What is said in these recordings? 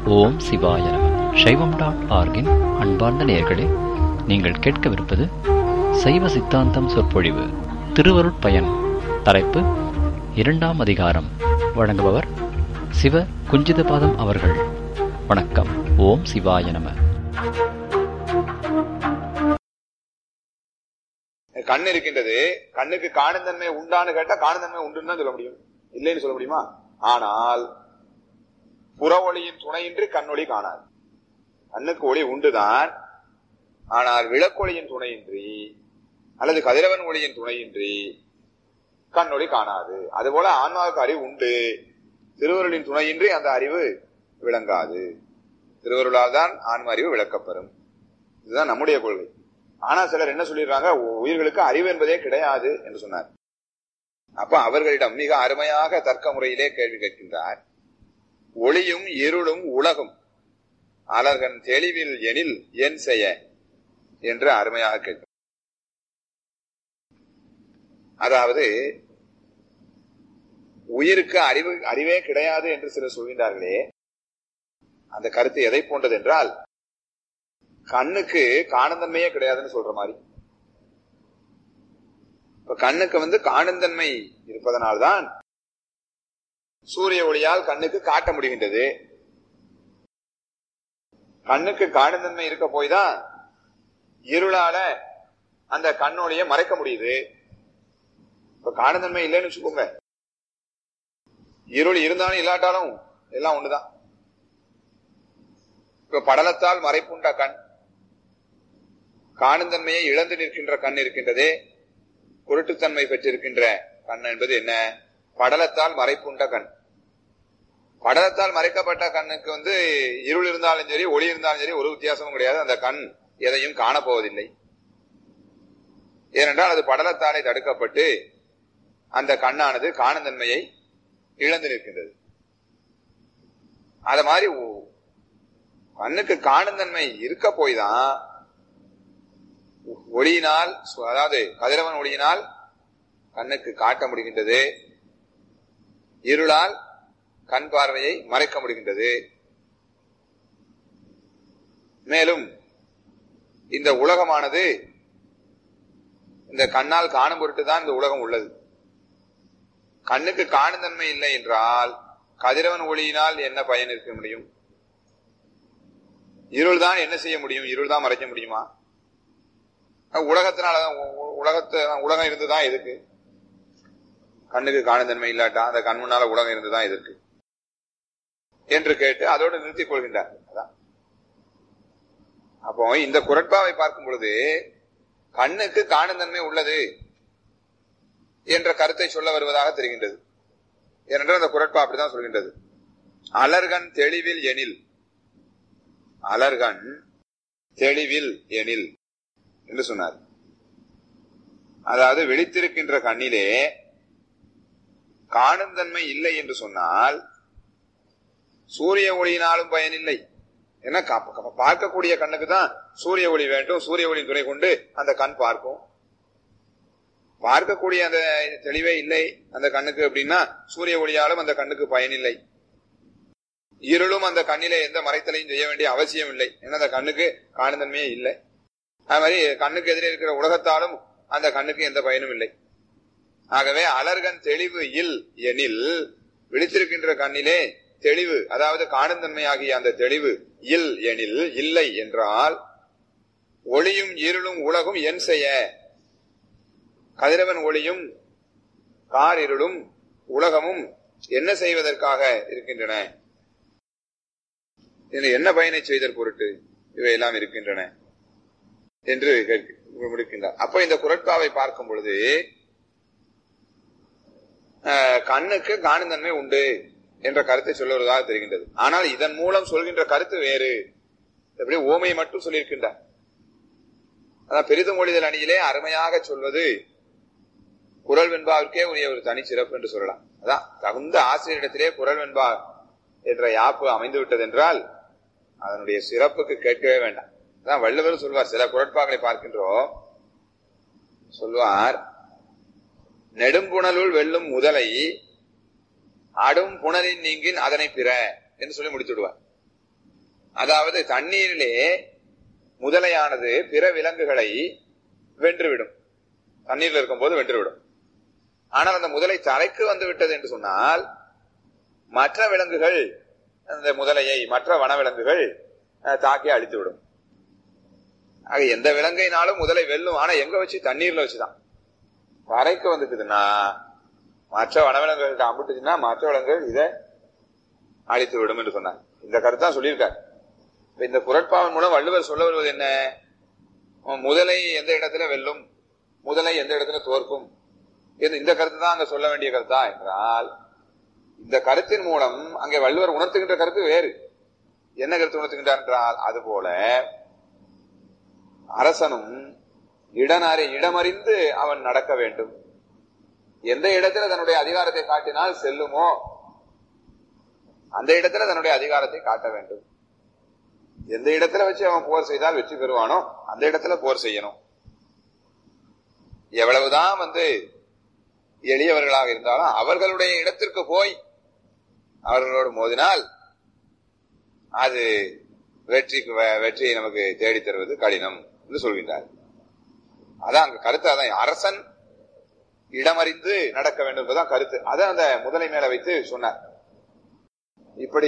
ஓம் சிவாய நம சைவம் டாட் ஆர்கின் அன்பார்ந்த நேயர்களே நீங்கள் கேட்கவிருப்பது சைவ சித்தாந்தம் சொற்பொழிவு திருவருட்பயன் தலைப்பு இரண்டாம் அதிகாரம் வழங்குபவர் சிவ குஞ்சிதபாதம் அவர்கள் வணக்கம் ஓம் சிவாய நம கண் இருக்கின்றது கண்ணுக்கு காணும் தன்மை உண்டான்னு கேட்டா காணும் தன்மை உண்டுன்னு தான் சொல்ல முடியும் இல்லைன்னு சொல்ல முடியுமா ஆனால் புற ஒளியின் துணையின்றி கண்ணொளி காணாது கண்ணுக்கு ஒளி உண்டுதான் ஆனால் விளக்கொளியின் துணையின்றி அல்லது கதிரவன் ஒளியின் துணையின்றி கண்ணொளி காணாது அதுபோல ஆன்மாவுக்கு அறிவு உண்டு திருவருளின் துணையின்றி அந்த அறிவு விளங்காது திருவருளால் தான் ஆன்ம அறிவு விளக்கப்பெறும் இதுதான் நம்முடைய கொள்கை ஆனா சிலர் என்ன சொல்லிடுறாங்க உயிர்களுக்கு அறிவு என்பதே கிடையாது என்று சொன்னார் அப்ப அவர்களிடம் மிக அருமையாக தர்க்க முறையிலே கேள்வி கேட்கின்றார் ஒளியும் இருளும் உலகும் அலர்கன் தெளிவில் எனில் என் செய்ய என்று அருமையாக கேட்கும் அதாவது உயிருக்கு அறிவு அறிவே கிடையாது என்று சிலர் சொல்கின்றார்களே அந்த கருத்து எதை போன்றது என்றால் கண்ணுக்கு காணுந்தன்மையே கிடையாதுன்னு சொல்ற மாதிரி இப்ப கண்ணுக்கு வந்து காணுந்தன்மை இருப்பதனால்தான் சூரிய ஒளியால் கண்ணுக்கு காட்ட முடிகின்றது கண்ணுக்கு காணுந்தன்மை இருக்க போய் தான் இருளால அந்த கண்ணொளிய மறைக்க முடியுது இப்ப காணுந்தன்மை இல்லைன்னு வச்சுக்கோங்க இருள் இருந்தாலும் இல்லாட்டாலும் எல்லாம் ஒண்ணுதான் இப்ப படலத்தால் மறைப்புண்ட கண் காணுந்தன்மையை இழந்து நிற்கின்ற கண் இருக்கின்றதே குருட்டுத்தன்மை பெற்றிருக்கின்ற கண் என்பது என்ன படலத்தால் மறைப்புண்ட கண் படலத்தால் மறைக்கப்பட்ட கண்ணுக்கு வந்து இருள் இருந்தாலும் சரி ஒளி இருந்தாலும் சரி ஒரு வித்தியாசமும் கிடையாது அந்த கண் எதையும் காணப்போவதில்லை ஏனென்றால் அது படலத்தாலே தடுக்கப்பட்டு அந்த கண்ணானது காணுந்தன்மையை இழந்து நிற்கின்றது அத மாதிரி கண்ணுக்கு காணுந்தன்மை இருக்க போய் தான் ஒளியினால் அதாவது கதிரவன் ஒளியினால் கண்ணுக்கு காட்ட முடிகின்றது இருளால் கண் பார்வையை மறைக்க முடிகின்றது மேலும் இந்த உலகமானது இந்த கண்ணால் காணும் பொருட்டு தான் இந்த உலகம் உள்ளது கண்ணுக்கு காணும் தன்மை இல்லை என்றால் கதிரவன் ஒளியினால் என்ன பயன் இருக்க முடியும் இருள் தான் என்ன செய்ய முடியும் இருள் தான் மறைக்க முடியுமா உலகத்தினாலதான் உலகத்தை உலகம் இருந்துதான் எதுக்கு கண்ணுக்கு காணுந்தன்மை இல்லாட்டா அந்த கண் முன்னால உலகம் இருந்துதான் எதற்கு என்று கேட்டு அதோடு நிறுத்திக் கொள்கின்றார் அதான் அப்போ இந்த குரட்பாவை பார்க்கும் பொழுது கண்ணுக்கு காணுந்தன்மை உள்ளது என்ற கருத்தை சொல்ல வருவதாக தெரிகின்றது ஏனென்றால் அந்த குரட்பா அப்படிதான் சொல்கின்றது அலர்கன் தெளிவில் எனில் அலர்கன் தெளிவில் எனில் என்று சொன்னார் அதாவது விழித்திருக்கின்ற கண்ணிலே காணும் தன்மை இல்லை என்று சொன்னால் சூரிய ஒளியினாலும் பயனில்லை ஏன்னா பார்க்கக்கூடிய கண்ணுக்கு தான் சூரிய ஒளி வேண்டும் சூரிய ஒளியின் துணை கொண்டு அந்த கண் பார்க்கும் பார்க்கக்கூடிய அந்த தெளிவே இல்லை அந்த கண்ணுக்கு அப்படின்னா சூரிய ஒளியாலும் அந்த கண்ணுக்கு பயனில்லை இருளும் அந்த கண்ணிலே எந்த மறைத்தலையும் செய்ய வேண்டிய அவசியம் இல்லை ஏன்னா அந்த கண்ணுக்கு காணுந்தன்மையே இல்லை அது மாதிரி கண்ணுக்கு எதிரே இருக்கிற உலகத்தாலும் அந்த கண்ணுக்கு எந்த பயனும் இல்லை ஆகவே அலர்கன் தெளிவு இல் எனில் விழித்திருக்கின்ற கண்ணிலே தெளிவு அதாவது காணுந்தன்மையாகிய அந்த தெளிவு இல் எனில் இல்லை என்றால் ஒளியும் இருளும் உலகும் என் செய்ய கதிரவன் ஒளியும் கார் இருளும் உலகமும் என்ன செய்வதற்காக இருக்கின்றன என்ன பயனை செய்தல் பொருட்டு இவையெல்லாம் இருக்கின்றன என்று முடிக்கின்றார் அப்ப இந்த குரட்பாவை பார்க்கும் பொழுது கண்ணுக்கு காணுந்தன்மை உண்டு என்ற கருத்தை சொல்லுவதாக தெரிகின்றது ஆனால் இதன் மூலம் சொல்கின்ற கருத்து வேறு எப்படி ஓமையை மட்டும் சொல்லியிருக்கின்றார் அதான் பெரிதும் மொழிதல் அணியிலே அருமையாக சொல்வது குரல் வெண்பாவிற்கே உரிய ஒரு தனி சிறப்பு என்று சொல்லலாம் அதான் தகுந்த ஆசிரியரிடத்திலே குரல் வெண்பா என்ற யாப்பு அமைந்து விட்டது என்றால் அதனுடைய சிறப்புக்கு கேட்கவே வேண்டாம் அதான் வள்ளுவர் சொல்வார் சில குரட்பாக்களை பார்க்கின்றோம் சொல்வார் நெடும்புணலுள் வெல்லும் முதலை அடும் புனலின் நீங்கின் அதனை பிற என்று சொல்லி முடித்து விடுவார் அதாவது தண்ணீரிலே முதலையானது பிற விலங்குகளை வென்றுவிடும் தண்ணீரில் இருக்கும்போது வென்றுவிடும் ஆனால் அந்த முதலை தலைக்கு வந்து விட்டது என்று சொன்னால் மற்ற விலங்குகள் அந்த முதலையை மற்ற வனவிலங்குகள் அஹ், தாக்கி அழித்துவிடும் ஆக எந்த விலங்கைனாலும் முதலை வெல்லும் ஆனா எங்க வச்சு தண்ணீர்ல வச்சுதான் கரைக்கு வந்துட்டுதுன்னா மற்ற வனவிலங்குகள்கிட்ட அம்பிட்டுச்சுன்னா மற்ற விலங்குகள் இதை அழித்து விடும் என்று சொன்னார் இந்த கருத்தான் சொல்லியிருக்கார் இப்ப இந்த குரட்பாவின் மூலம் வள்ளுவர் சொல்ல வருவது என்ன முதலை எந்த இடத்துல வெல்லும் முதலை எந்த இடத்துல தோற்கும் இது இந்த கருத்து தான் அங்க சொல்ல வேண்டிய கருத்தா என்றால் இந்த கருத்தின் மூலம் அங்கே வள்ளுவர் உணர்த்துகின்ற கருத்து வேறு என்ன கருத்து உணர்த்துகின்றார் என்றால் அதுபோல அரசனும் இடனறி இடமறிந்து அவன் நடக்க வேண்டும் எந்த இடத்துல தன்னுடைய அதிகாரத்தை காட்டினால் செல்லுமோ அந்த இடத்துல தன்னுடைய அதிகாரத்தை காட்ட வேண்டும் எந்த இடத்துல வச்சு அவன் போர் செய்தால் வெற்றி பெறுவானோ அந்த இடத்துல போர் செய்யணும் எவ்வளவுதான் வந்து எளியவர்களாக இருந்தாலும் அவர்களுடைய இடத்திற்கு போய் அவர்களோடு மோதினால் அது வெற்றிக்கு வெ- வெற்றியை நமக்கு தேடித் தருவது கடினம் என்று சொல்கின்றார் அதான் அங்க கருத்து அதான் அரசன் இடமறிந்து நடக்க வேண்டும் என்பதுதான் கருத்து அதை அந்த முதலை மேல வைத்து சொன்னார் இப்படி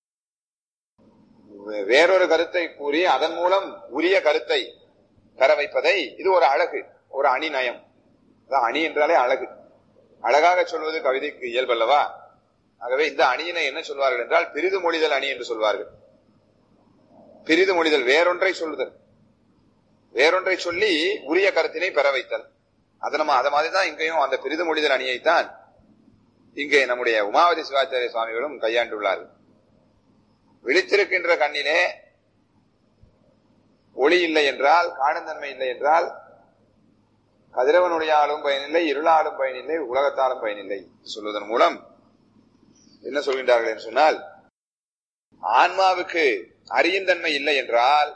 வே- வேறொரு கருத்தை கூறி அதன் மூலம் உரிய கருத்தை பெற வைப்பதை இது ஒரு அழகு ஒரு அணி நயம் அதான் அணி என்றாலே அழகு அழகாக சொல்வது கவிதைக்கு இயல்பல்லவா ஆகவே இந்த அணியினை என்ன சொல்வார்கள் என்றால் பிரிது மொழிதல் அணி என்று சொல்வார்கள் பிரிது மொழிதல் வேறொன்றை சொல்லுதல் வேறொன்றை சொல்லி உரிய கருத்தினை பெற வைத்தல் அது நம்ம அதை மாதிரி தான் இங்கேயும் அந்த பிரிது மொழிதல் அணியைத்தான் இங்கே நம்முடைய உமாவதி சிவாச்சாரிய சுவாமிகளும் கையாண்டுள்ளார்கள் விழித்திருக்கின்ற கண்ணிலே ஒளி இல்லை என்றால் காணுந்தன்மை இல்லை என்றால் கதிரவனுடையாலும் பயனில்லை இருளாலும் பயனில்லை உலகத்தாலும் பயனில்லை சொல்வதன் மூலம் என்ன சொல்கின்றார்கள் என்று சொன்னால் ஆன்மாவுக்கு அறியுந்தன்மை இல்லை என்றால்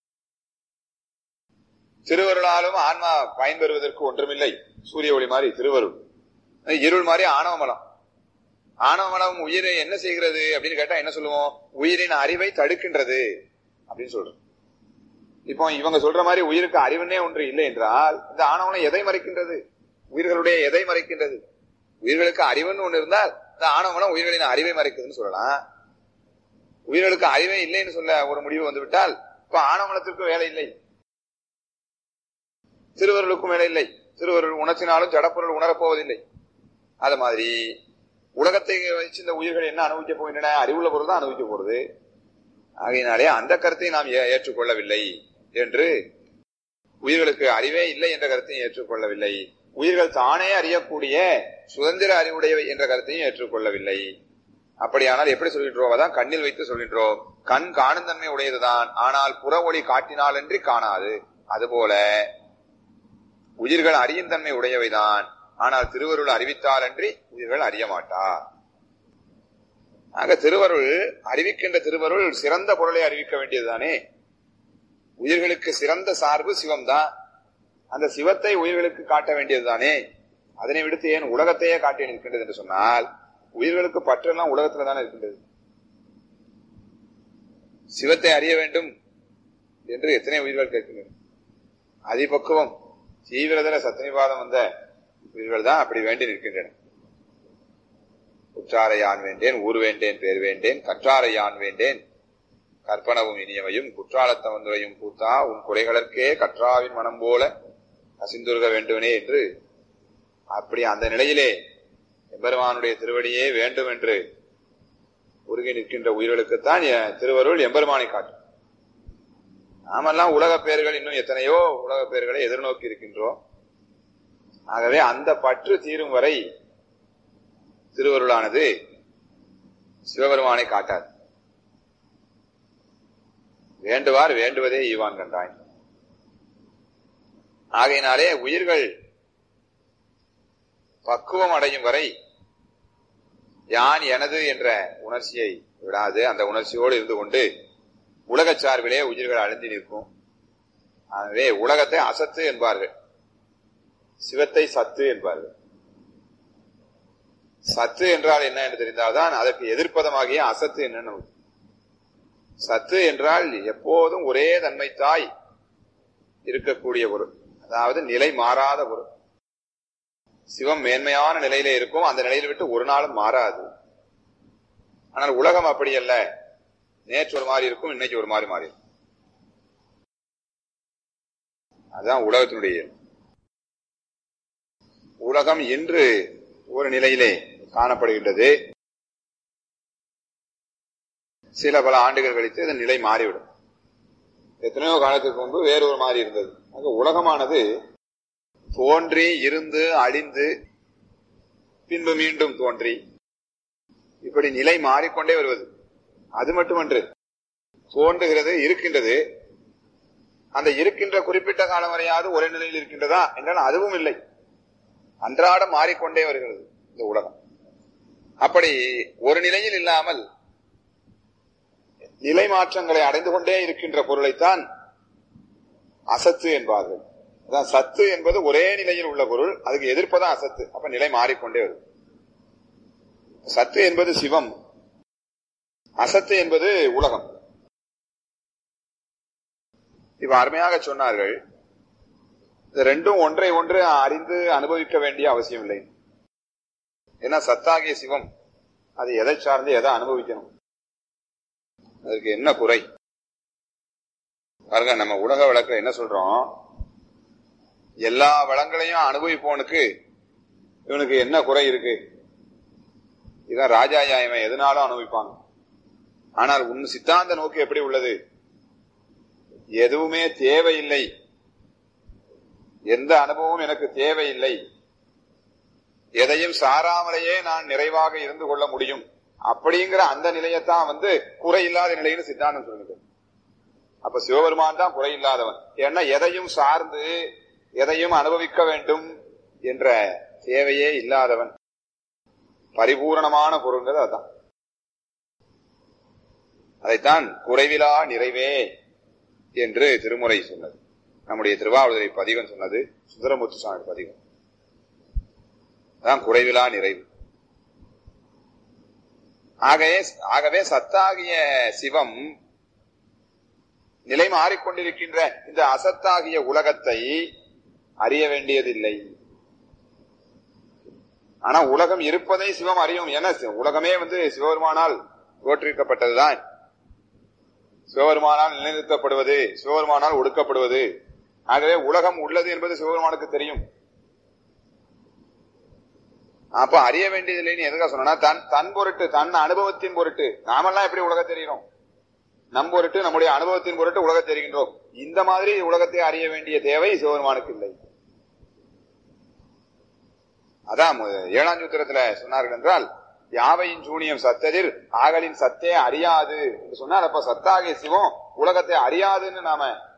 திருவருளாலும் ஆன்மா பயன்பெறுவதற்கு ஒன்றுமில்லை சூரிய ஒளி மாதிரி திருவருள் இருள் மாதிரி ஆணவ மலம் ஆணவ மலம் உயிரை என்ன செய்கிறது அப்படின்னு கேட்டா என்ன சொல்லுவோம் உயிரின் அறிவை தடுக்கின்றது அப்படின்னு சொல்றோம் இப்போ இவங்க சொல்ற மாதிரி உயிருக்கு அறிவுன்னே ஒன்று இல்லை என்றால் இந்த ஆணவனம் எதை மறைக்கின்றது உயிர்களுடைய எதை மறைக்கின்றது உயிர்களுக்கு அறிவுன்னு ஒண்ணு இருந்தால் இந்த ஆணவனம் உயிர்களின் அறிவை மறைக்குதுன்னு சொல்லலாம் உயிர்களுக்கு அறிவே இல்லைன்னு சொல்ல ஒரு முடிவு வந்து விட்டால் இப்ப ஆணவனத்திற்கும் வேலை இல்லை திருவருளுக்கும் வேலை இல்லை திருவருள் உணர்ச்சினாலும் ஜடப்பொருள் உணரப்போவதில்லை அது மாதிரி உலகத்தை வச்சு இந்த உயிர்கள் என்ன அனுபவிக்க போகின்றன அறிவுள்ள பொருள் தான் அனுபவிக்க போறது ஆகையினாலே அந்த கருத்தை நாம் ஏ- ஏற்றுக்கொள்ளவில்லை என்று உயிர்களுக்கு அறிவே இல்லை என்ற கருத்தையும் ஏற்றுக்கொள்ளவில்லை உயிர்கள் தானே அறியக்கூடிய சுதந்திர அறிவுடையவை என்ற கருத்தையும் ஏற்றுக்கொள்ளவில்லை அப்படியானால் எப்படி சொல்கின்றோம் அதான் கண்ணில் வைத்து சொல்கின்றோம் கண் காணும் தன்மை உடையதுதான் ஆனால் புற ஒளி காட்டினாலன்றி காணாது அதுபோல உயிர்கள் அறியும் தன்மை உடையவைதான் ஆனால் திருவருள் அறிவித்தாலன்றி உயிர்கள் அறிய மாட்டா ஆக திருவருள் அறிவிக்கின்ற திருவருள் சிறந்த பொருளை அறிவிக்க வேண்டியதுதானே உயிர்களுக்கு சிறந்த சார்பு சிவம்தான் அந்த சிவத்தை உயிர்களுக்கு காட்ட வேண்டியதுதானே அதனை விடுத்து ஏன் உலகத்தையே காட்டி நிற்கின்றது என்று சொன்னால் உயிர்களுக்கு பற்றெல்லாம் உலகத்துல தானே இருக்கின்றது சிவத்தை அறிய வேண்டும் என்று எத்தனை உயிர்கள் கேட்கின்றன அதிபக்குவம் தீவிரதர சத்தினிவாதம் வந்த உயிர்கள் தான் அப்படி வேண்டி நிற்கின்றன குற்றாரை யான் வேண்டேன் ஊர் வேண்டேன் பேர் வேண்டேன் கற்றாரை யான் வேண்டேன் கற்பனவும் இனியவையும் குற்றாலத்தவந்துரையும் கூத்தா உன் குறைகளற்கே கற்றாவின் மனம் போல அசிந்துருக வேண்டுவனே என்று அப்படி அந்த நிலையிலே எம்பெருமானுடைய திருவடியே வேண்டும் என்று உருகி நிற்கின்ற உயிர்களுக்குத்தான் எ- திருவருள் எம்பெருமானை காட்டும் நாமெல்லாம் உலக பேர்கள் இன்னும் எத்தனையோ உலக பேர்களை எதிர்நோக்கி இருக்கின்றோம் ஆகவே அந்த பற்று தீரும் வரை திருவருளானது சிவபெருமானை காட்டாது வேண்டுவார் வேண்டுவதே ஈவான் கண்டாய் ஆகையினாலே உயிர்கள் பக்குவம் அடையும் வரை யான் எனது என்ற உணர்ச்சியை விடாது அந்த உணர்ச்சியோடு இருந்து கொண்டு உலகச் சார்பிலே உயிர்கள் அழிந்து நிற்கும் ஆகவே உலகத்தை அசத்து என்பார்கள் சிவத்தை சத்து என்பார்கள் சத்து என்றால் என்ன என்று தெரிந்தால்தான் அதற்கு எதிர்ப்பதமாகிய அசத்து என்னன்னு நமக்கு சத்து என்றால் எப்போதும் ஒரே தன்மை தாய் இருக்கக்கூடிய பொருள் அதாவது நிலை மாறாத பொருள் சிவம் மேன்மையான நிலையில இருக்கும் அந்த நிலையில விட்டு ஒரு நாளும் மாறாது ஆனால் உலகம் அப்படி அல்ல நேற்று ஒரு மாதிரி இருக்கும் இன்னைக்கு ஒரு மாதிரி மாறி இருக்கும் அதுதான் உலகத்தினுடைய இயல்பு. உலகம் இன்று ஒரு நிலையிலே காணப்படுகின்றது சில பல ஆண்டுகள் கழித்து இதன் நிலை மாறிவிடும் எத்தனையோ காலத்துக்கு முன்பு வேறொரு மாதிரி இருந்தது ஆக உலகமானது தோன்றி இருந்து அழிந்து பின்பு மீண்டும் தோன்றி இப்படி நிலை மாறிக்கொண்டே வருவது அது மட்டுமன்று தோன்றுகிறது இருக்கின்றது அந்த இருக்கின்ற குறிப்பிட்ட காலம் வரையாவது ஒரே நிலையில் இருக்கின்றதா என்றால் அதுவும் இல்லை அன்றாடம் மாறிக்கொண்டே வருகிறது இந்த உலகம் அப்படி ஒரு நிலையில் இல்லாமல் நிலை மாற்றங்களை அடைந்து கொண்டே இருக்கின்ற பொருளைத்தான் அசத்து என்பார்கள் அதான் சத்து என்பது ஒரே நிலையில் உள்ள பொருள் அதுக்கு எதிர்ப்பதான் அசத்து அப்ப நிலை மாறிக்கொண்டே வரும் சத்து என்பது சிவம் அசத்து என்பது உலகம் இப்ப அருமையாக சொன்னார்கள் இந்த ரெண்டும் ஒன்றை ஒன்று அறிந்து அனுபவிக்க வேண்டிய அவசியம் இல்லை ஏன்னா சத்தாகிய சிவம் அது எதை சார்ந்து எதை அனுபவிக்கணும் அதுக்கு என்ன குறை பாருங்க நம்ம உலக வழக்குல என்ன சொல்றோம் எல்லா வளங்களையும் அனுபவிப்பவனுக்கு இவனுக்கு என்ன குறை இருக்கு இதான் ராஜா இவன் எதனாலும் அனுபவிப்பான் ஆனால் உன் சித்தாந்த நோக்கு எப்படி உள்ளது எதுவுமே தேவையில்லை எந்த அனுபவமும் எனக்கு தேவையில்லை எதையும் சாராமலேயே நான் நிறைவாக இருந்து கொள்ள முடியும் அப்படிங்கிற அந்த நிலையத்தான் வந்து குறையில்லாத நிலைன்னு சித்தாந்தம் சொல்லுது அப்ப சிவபெருமான் தான் குறையில்லாதவன் ஏன்னா எதையும் சார்ந்து எதையும் அனுபவிக்க வேண்டும் என்ற தேவையே இல்லாதவன் பரிபூரணமான பொருள்ங்கிறது அதான் அதைத்தான் குறைவிலா நிறைவே என்று திருமுறை சொன்னது நம்முடைய திருவாவூரை பதிவன் சொன்னது சுந்தரமுத்து சுவாமி பதிவன் அதான் குறைவிலா நிறைவு ஆகவே ஆகவே சத்தாகிய சிவம் நிலை மாறிக்கொண்டிருக்கின்ற இந்த அசத்தாகிய உலகத்தை அறிய வேண்டியதில்லை ஆனா உலகம் இருப்பதை சிவம் அறியும் என உலகமே வந்து சிவபெருமானால் தோற்றுவிக்கப்பட்டதுதான் சிவபெருமானால் நிலைநிறுத்தப்படுவது சிவபெருமானால் ஒடுக்கப்படுவது ஆகவே உலகம் உள்ளது என்பது சிவபெருமானுக்கு தெரியும் அப்ப அறிய வேண்டியதில்லைன்னு எதுக்காக சொன்னா தன் தன் பொருட்டு தன் அனுபவத்தின் பொருட்டு நாமெல்லாம் எப்படி உலக தெரிகிறோம் நம் பொருட்டு நம்முடைய அனுபவத்தின் பொருட்டு உலக தெரிகின்றோம் இந்த மாதிரி உலகத்தை அறிய வேண்டிய தேவை சிவபெருமானுக்கு இல்லை அதான் ஏழாம் சூத்திரத்துல சொன்னார்கள் என்றால் யாவையின் சூனியம் சத்ததிர் ஆகலின் சத்தே அறியாது என்று சொன்னால் அப்ப சத்தாகிய சிவம் உலகத்தை அறியாதுன்னு நாம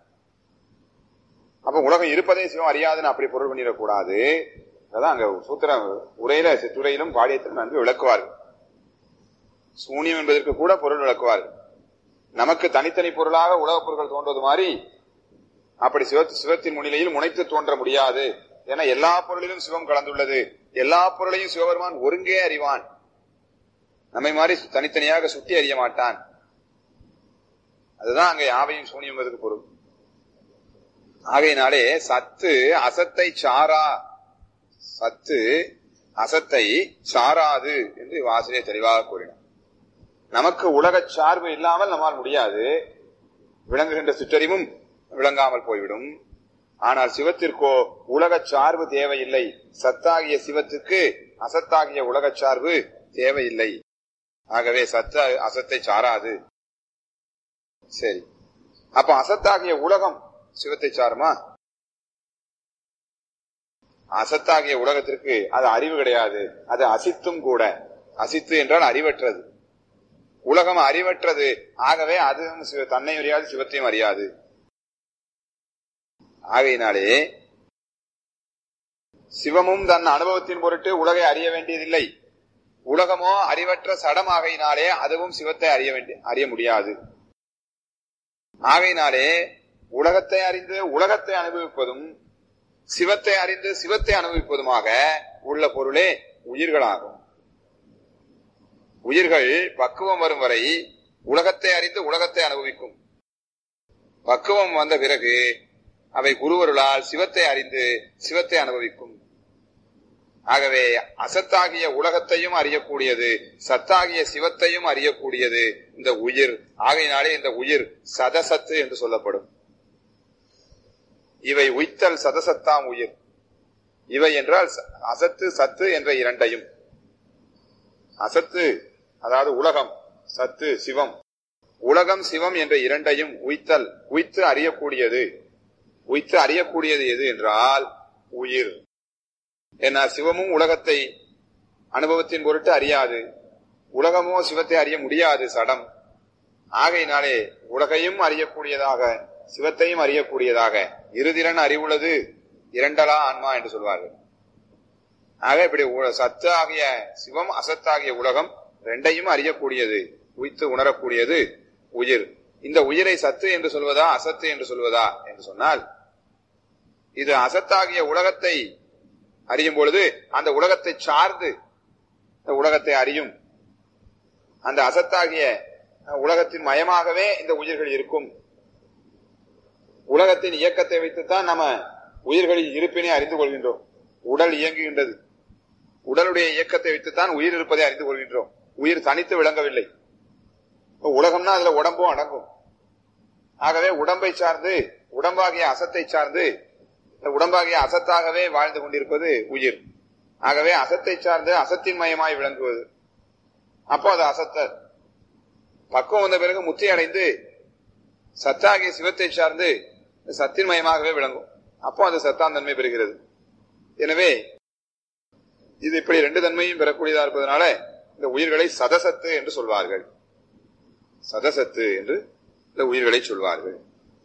அப்ப உலகம் இருப்பதே சிவம் அறியாதுன்னு அப்படி பொருள் பண்ணிடக்கூடாது அதான் அங்க சூத்திர உரையில சிற்றுரையிலும் பாடியத்திலும் நன்கு விளக்குவார்கள் சூனியம் என்பதற்கு கூட பொருள் விளக்குவார்கள் நமக்கு தனித்தனி பொருளாக உலகப் பொருட்கள் தோன்றுவது மாதிரி அப்படி சிவ சிவத்தின் முன்னிலையில் முனைத்து தோன்ற முடியாது ஏன்னா எல்லா பொருளிலும் சிவம் கலந்துள்ளது எல்லா பொருளையும் சிவபெருமான் ஒருங்கே அறிவான் நம்மை மாதிரி தனித்தனியாக சுட்டி அறிய மாட்டான் அதுதான் அங்க யாவையும் சூனியம் என்பதற்கு பொருள் ஆகையினாலே சத்து அசத்தை சாரா சத்து அசத்தை சாராது என்று ஆசிரியர் தெளிவாக கூறினார் நமக்கு உலக சார்பு இல்லாமல் நம்மால் முடியாது விளங்குகின்ற சிற்றறிவும் விளங்காமல் போய்விடும் ஆனால் சிவத்திற்கோ உலக சார்பு தேவையில்லை சத்தாகிய சிவத்துக்கு அசத்தாகிய உலக சார்பு தேவையில்லை ஆகவே சத்த அசத்தை சாராது சரி அப்ப அசத்தாகிய உலகம் சிவத்தை சாருமா அசத்தாகிய உலகத்திற்கு அது அறிவு கிடையாது அது அசித்தும் கூட அசித்து என்றால் அறிவற்றது உலகம் அறிவற்றது ஆகவே அது தன்னை அறியாது சிவத்தையும் அறியாது ஆகையினாலே சிவமும் தன் அனுபவத்தின் பொருட்டு உலகை அறிய வேண்டியதில்லை உலகமோ அறிவற்ற சடம் ஆகையினாலே அதுவும் சிவத்தை அறிய வேண்டிய அறிய முடியாது ஆகையினாலே உலகத்தை அறிந்து உலகத்தை அனுபவிப்பதும் சிவத்தை அறிந்து சிவத்தை அனுபவிப்பதுமாக உள்ள பொருளே உயிர்களாகும் உயிர்கள் பக்குவம் வரும் வரை உலகத்தை அறிந்து உலகத்தை அனுபவிக்கும் பக்குவம் வந்த பிறகு அவை குருவருளால் சிவத்தை அறிந்து சிவத்தை அனுபவிக்கும் ஆகவே அசத்தாகிய உலகத்தையும் அறியக்கூடியது சத்தாகிய சிவத்தையும் அறியக்கூடியது இந்த உயிர் ஆகையினாலே இந்த உயிர் சதசத்து என்று சொல்லப்படும் இவை உய்த்தல் சதசத்தாம் உயிர் இவை என்றால் ச- அசத்து சத்து என்ற இரண்டையும் அசத்து அதாவது உலகம் சத்து சிவம் உலகம் சிவம் என்ற இரண்டையும் உய்த்தல் உய்த்து அறியக்கூடியது உய்த்து அறியக்கூடியது எது என்றால் உயிர் ஏன்னா சிவமும் உலகத்தை அனுபவத்தின் பொருட்டு அறியாது உலகமோ சிவத்தை அறிய முடியாது சடம் ஆகையினாலே உலகையும் அறியக்கூடியதாக சிவத்தையும் அறியக்கூடியதாக இருதிறன் அறிவுள்ளது இரண்டலா ஆன்மா என்று சொல்வார்கள் ஆக இப்படி உ- சத்து ஆகிய சிவம் அசத்தாகிய உலகம் ரெண்டையும் அறியக்கூடியது உய்த்து உணரக்கூடியது உயிர் இந்த உயிரை சத்து என்று சொல்வதா அசத்து என்று சொல்வதா என்று சொன்னால் இது அசத்தாகிய உலகத்தை அறியும் பொழுது அந்த உலகத்தை சார்ந்து இந்த உலகத்தை அறியும் அந்த அசத்தாகிய அஹ், உலகத்தின் மயமாகவே இந்த உயிர்கள் இருக்கும் உலகத்தின் இயக்கத்தை வைத்துத்தான் நம்ம உயிர்களின் இருப்பினை அறிந்து கொள்கின்றோம் உடல் இயங்குகின்றது உடலுடைய இயக்கத்தை வைத்துத்தான் உயிர் இருப்பதை அறிந்து கொள்கின்றோம் உயிர் தனித்து விளங்கவில்லை இப்ப உலகம்னா அதுல உடம்பும் அடங்கும் ஆகவே உடம்பை சார்ந்து உடம்பாகிய அசத்தை சார்ந்து இந்த உடம்பாகிய அசத்தாகவே வாழ்ந்து கொண்டிருப்பது உயிர் ஆகவே அசத்தை சார்ந்து அசத்தின் மயமாய் விளங்குவது அப்போ அது அசத்தர் பக்குவம் வந்த பிறகு முத்தி அடைந்து சத்தாகிய சிவத்தை சார்ந்து சத்தின் மயமாகவே விளங்கும் அப்போ அது சத்தாம் தன்மை பெறுகிறது எனவே இது இப்படி ரெண்டு தன்மையும் பெறக்கூடியதா இருப்பதனால இந்த உயிர்களை சதசத்து என்று சொல்வார்கள் சதசத்து என்று இந்த உயிர்களை சொல்வார்கள்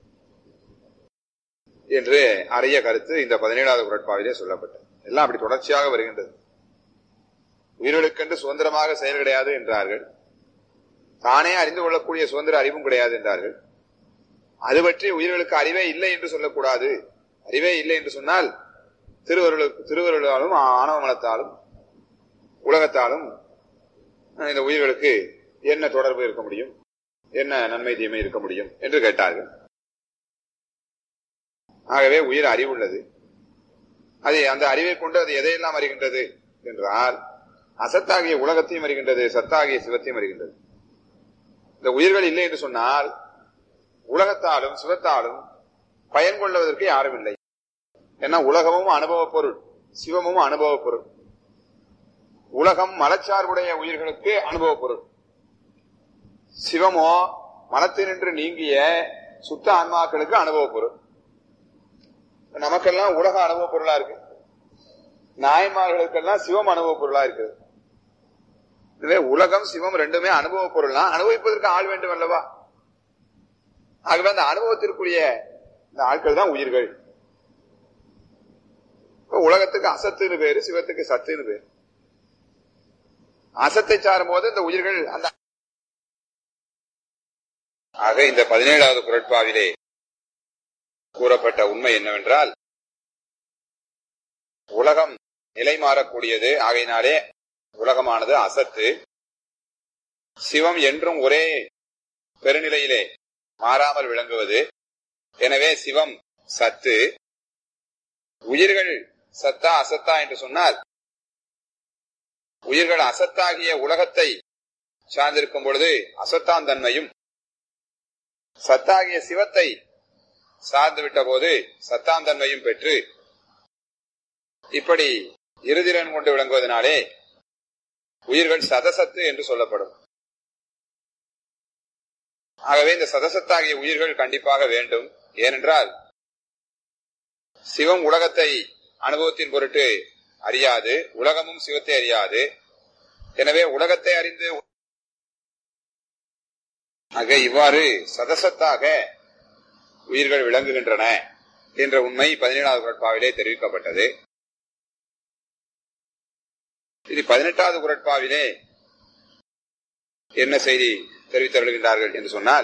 என்று அரிய கருத்து இந்த பதினேழாவது குரட்பாவிலே சொல்லப்பட்டது எல்லாம் அப்படி தொடர்ச்சியாக வருகின்றது உயிர்களுக்கென்று சுதந்திரமாக செயல் கிடையாது என்றார்கள் தானே அறிந்து கொள்ளக்கூடிய சுதந்திர அறிவும் கிடையாது என்றார்கள் அது பற்றி உயிர்களுக்கு அறிவே இல்லை என்று சொல்லக்கூடாது அறிவே இல்லை என்று சொன்னால் திருவருளுக்கு திருவருளாலும் ஆணவ மனத்தாலும் உலகத்தாலும் அஹ், இந்த உயிர்களுக்கு என்ன தொடர்பு இருக்க முடியும் என்ன நன்மை தீமை இருக்க முடியும் என்று கேட்டார்கள் ஆகவே உயிர் அறிவுள்ளது அது அந்த அறிவை கொண்டு அது எதையெல்லாம் அறிகின்றது என்றால் அசத்தாகிய உலகத்தையும் அறிகின்றது சத்தாகிய சிவத்தையும் அறிகின்றது இந்த உயிர்கள் இல்லை என்று சொன்னால் உலகத்தாலும் சிவத்தாலும் பயன் கொள்வதற்கு யாரும் இல்லை ஏன்னா உலகமும் அனுபவ பொருள் சிவமும் அனுபவ பொருள் உலகம் மலச்சார்புடைய உயிர்களுக்கு அனுபவ பொருள் சிவமோ மனத்தினின்று நீங்கிய சுத்த ஆன்மாக்களுக்கு அனுபவ பொருள் நமக்கெல்லாம் உலக அனுபவ பொருளா இருக்கு நாயன்மார்களுக்கெல்லாம் சிவம் அனுபவ பொருளா இருக்குது இதுவே உலகம் சிவம் ரெண்டுமே அனுபவ பொருள்னா அனுபவிப்பதற்கு ஆள் வேண்டும் அல்லவா ஆகவே அந்த அனுபவத்திற்குரிய இந்த ஆட்கள் தான் உயிர்கள் இப்ப உலகத்துக்கு அசத்துன்னு பேரு சிவத்துக்கு சத்துன்னு பேரு அசத்தை சாரும் போது இந்த உயிர்கள் அந்த ஆக இந்த பதினேழாவது குரட்பாவிலே கூறப்பட்ட உண்மை என்னவென்றால் உலகம் நிலை மாறக்கூடியது ஆகையினாலே உலகமானது அசத்து சிவம் என்றும் ஒரே பெருநிலையிலே மாறாமல் விளங்குவது எனவே சிவம் சத்து உயிர்கள் சத்தா அசத்தா என்று சொன்னால் உயிர்கள் அசத்தாகிய உலகத்தை சார்ந்திருக்கும் பொழுது அசத்தான் தன்மையும் சத்தாகிய சிவத்தை சார்ந்து விட்ட போது சத்தாம் தன்மையும் பெற்று இப்படி இருதிறன் கொண்டு விளங்குவதனாலே உயிர்கள் சதசத்து என்று சொல்லப்படும் ஆகவே இந்த சதசத்தாகிய உயிர்கள் கண்டிப்பாக வேண்டும் ஏனென்றால் சிவம் உலகத்தை அனுபவத்தின் பொருட்டு அறியாது உலகமும் சிவத்தை அறியாது எனவே உலகத்தை அறிந்து ஆக இவ்வாறு சதசத்தாக உயிர்கள் விளங்குகின்றன என்ற உண்மை பதினேழாவது குரட்பாவிலே தெரிவிக்கப்பட்டது இது பதினெட்டாவது குரட்பாவிலே என்ன செய்தி தெரிவித்தருள்கின்றார்கள் என்று சொன்னால்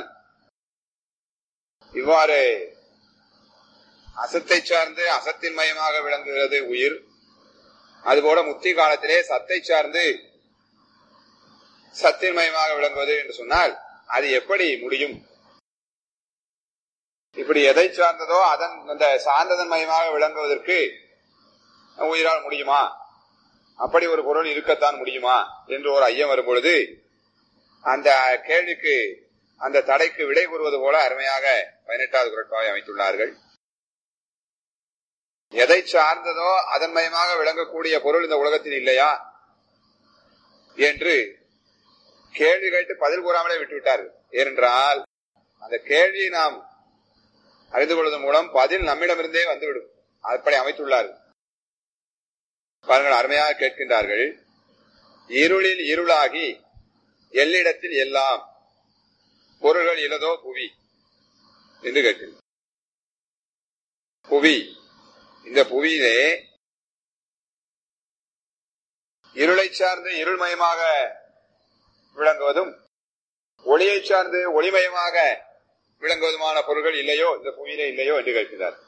இவ்வாறு அசத்தை சார்ந்து அசத்தின் மயமாக விளங்குகிறது உயிர் அதுபோல முத்தி காலத்திலே சத்தை சார்ந்து சத்தின் மயமாக விளங்குவது என்று சொன்னால் அது எப்படி முடியும் இப்படி எதை சார்ந்ததோ அதன் அந்த சார்ந்ததன் மயமாக விளங்குவதற்கு உயிரால் முடியுமா அப்படி ஒரு பொருள் இருக்கத்தான் முடியுமா என்று ஒரு ஐயம் வரும்பொழுது அந்த கேள்விக்கு அந்த தடைக்கு விடை கூறுவது போல அருமையாக பதினெட்டாவது குரட்பாவை அமைத்துள்ளார்கள் எதை சார்ந்ததோ அதன் மயமாக விளங்கக்கூடிய பொருள் இந்த உலகத்தில் இல்லையா என்று கேள்வி கேட்டு பதில் கூறாமலே விட்டுவிட்டார்கள் ஏனென்றால் அந்த கேள்வியை நாம் அறிந்து கொள்வதன் மூலம் பதில் நம்மிடமிருந்தே வந்துவிடும் அப்படி அமைத்துள்ளார்கள் பாருங்கள் அருமையாக கேட்கின்றார்கள் இருளில் இருளாகி எல்லிடத்தில் எல்லாம் பொருள்கள் இலதோ புவி என்று கேட்கிறது புவி இந்த புவியிலே இருளை சார்ந்து இருள்மயமாக விளங்குவதும் ஒளியை சார்ந்து ஒளிமயமாக விளங்குவதுமான பொருள்கள் இல்லையோ இந்த புவியிலே இல்லையோ என்று கேட்கிறார்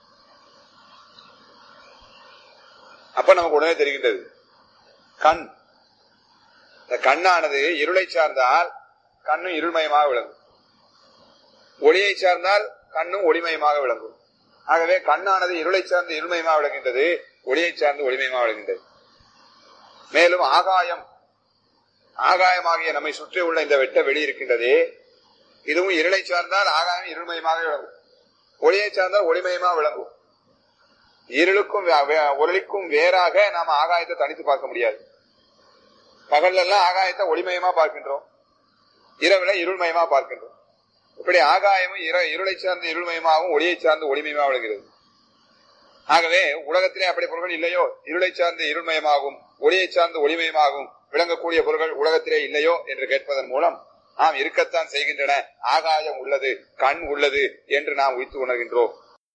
அப்ப நமக்கு உடனே தெரிகின்றது கண் இந்த கண்ணானது இருளை சார்ந்தால் கண்ணும் இருள்மயமாக விளங்கும் ஒளியை சார்ந்தால் கண்ணும் ஒளிமயமாக விளங்கும் ஆகவே கண்ணானது இருளை சார்ந்து இருள்மயமாக விளங்குகின்றது ஒளியை சார்ந்து ஒளிமயமாக விளங்குகின்றது மேலும் ஆகாயம் ஆகாயமாகிய நம்மை சுற்றி உள்ள இந்த வெட்ட வெளி இருக்கின்றதே இதுவும் இருளை சார்ந்தால் ஆகாயம் இருள்மயமாக விளங்கும் ஒளியை சார்ந்தால் ஒளிமயமாக விளங்கும் இருளுக்கும் ஒளிக்கும் வேறாக நாம ஆகாயத்தை தனித்து பார்க்க முடியாது பகல்ல எல்லாம் ஆகாயத்தை ஒளிமயமா பார்க்கின்றோம் இரவுல இருள்மயமா பார்க்கின்றோம் இப்படி ஆகாயமும் இருளை சார்ந்த இருள்மயமாகவும் ஒளியை சார்ந்து ஒளிமயமாக விளங்குகிறது ஆகவே உலகத்திலே அப்படி பொருள்கள் இல்லையோ இருளை சார்ந்த இருள்மயமாகும் ஒளியை சார்ந்த ஒளிமயமாகும் விளங்கக்கூடிய பொருள்கள் உலகத்திலே இல்லையோ என்று கேட்பதன் மூலம் நாம் இருக்கத்தான் செய்கின்றன ஆகாயம் உள்ளது கண் உள்ளது என்று நாம் உயித்து உணர்கின்றோம்